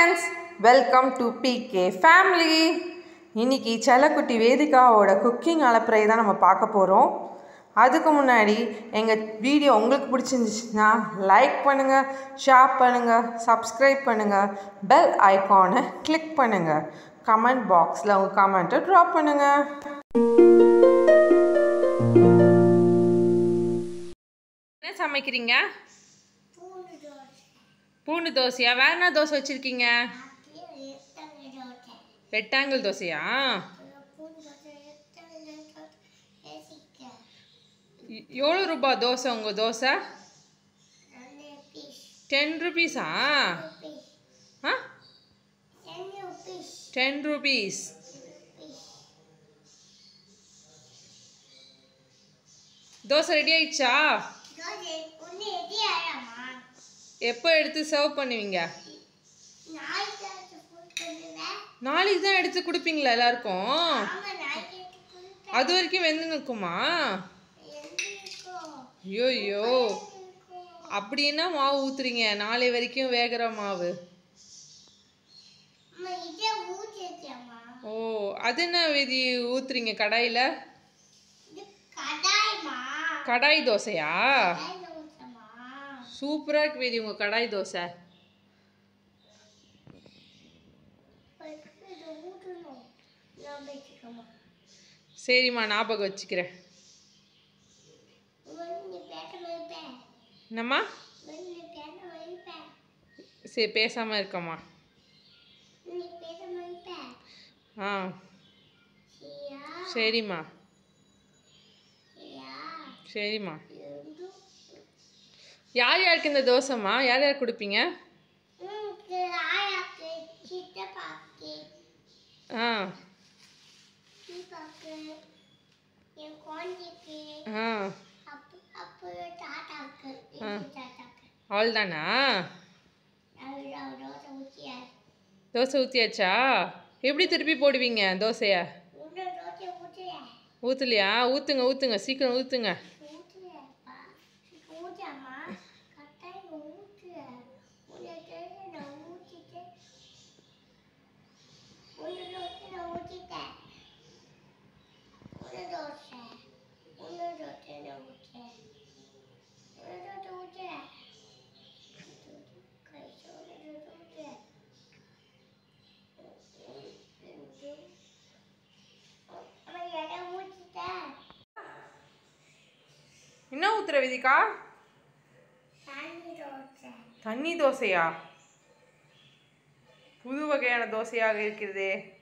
friends welcome to PK family இன்னைக்கு செல்லக்குட்டி வேதிகாவோட cooking அலப்பறை தான் நம்ம பார்க்க போகிறோம் அதுக்கு முன்னாடி எங்கள் வீடியோ உங்களுக்கு பிடிச்சிருந்துச்சுன்னா லைக் பண்ணுங்கள் ஷேர் பண்ணுங்கள் சப்ஸ்கிரைப் பண்ணுங்கள் பெல் ஐகானை கிளிக் பண்ணுங்கள் கமெண்ட் பாக்ஸில் உங்கள் கமெண்ட்டை ட்ராப் பண்ணுங்கள் என்ன சமைக்கிறீங்க பூண்டு தோசை பூண்டு தோசையா வேற என்ன தோசை வச்சுருக்கீங்க அப்படியே எத்தனை தோசை ரெக்டாங்கிள் தோசையா பூண்டு தோசை எத்தனை தோசை ஏசிக்க எ- எவ்வளோ ரூபா தோசை உங்கள் தோசை நல்ல பீஸ் டென் ருபீஸா பீஸ் ஆ Chennai piece ten rupees piece dosa ready ஆயிடுச்சா தோசை ஒன்று எடி ஆயாமா எப்போ எடுத்து சர்வ் பண்ணுவீங்க நாளைக்கு அது ஃபுல் பண்ணுவேன் நாளைக்கு தான் எடுத்து கொடுப்பீங்களா எல்லாருக்கும் ஆமாம் நாளைக்கு கொடுப்பேன் அது வரைக்கும் வெந்து நிற்குமா எந்திரிக்கும் ஐயோ ஐயோ அப்படின்னா மாவு ஊத்துறீங்க நாளை வரைக்கும் வேகிற மாவு அம்மா இதே ஊற்றிருக்கேம்மா ஓ அது என்ன விதி ஊத்துறீங்க கடாயில் இது கடாய்மா கடாய் தோசையா கடாயில் ஊற்றமா சூப்பராக இருக்கு வேதி உங்கள் கடாய் தோசை இதை ஊற்றணும் நான் வச்சுக்கோமா சரிம்மா ஞாபகம் வச்சுக்கிறேன் நீ பேச வைப்பேன் என்னம்மா நீ பேச வைப்பேன் சரி பேசாமல் இருக்கம்மா நீ பேச வைப்பேன் ஆ சரியா சரிம்மா சரியா சரிம்மா இருந்து யார் யாருக்கு இந்த தோசைம்மா யார் யார் கொடுப்பீங்க உனக்கு ஆயாக்கு சித்தப்பாக்கு ஆ சீப்பாக்கு என் குழந்தைக்கு ஆ அப்பு அப்புறம் தாத்தாக்கு எங்கள் தாத்தாக்கு அவ்வளோதானா அவர் அவர் தோசை ஊற்றியார் தோசை ஊற்றியாச்சா எப்படி திருப்பி போடுவீங்க தோசையை இன்னும் தோசை ஊற்றுறேன் ஊற்றலையா ஊற்றுங்க ஊற்றுங்க சீக்கிரம் ஊற்றுங்க ஊற்றுறேன்ப்பா ஊற்றாமா கட்டாயம் ஊற்றுறேன் உன்னை தெரிஞ்சு நான் ஊற்றிட்டேன் ஒன்று தோசை நான் ஊற்றிட்டேன் ஒன்று தோசை ஒன்று தோசை நான் ஊற்றுறேன் ஒன்று தோசை ஊற்றுறேன் கைசோட ஊற்றுறேன் அவன் இடம் ஊற்றிட்டேன் என்ன ஊற்றுற விதிக்கா தண்ணி தோசை தண்ணி தோசையா புது வகையான தோசையாக இருக்கிறதே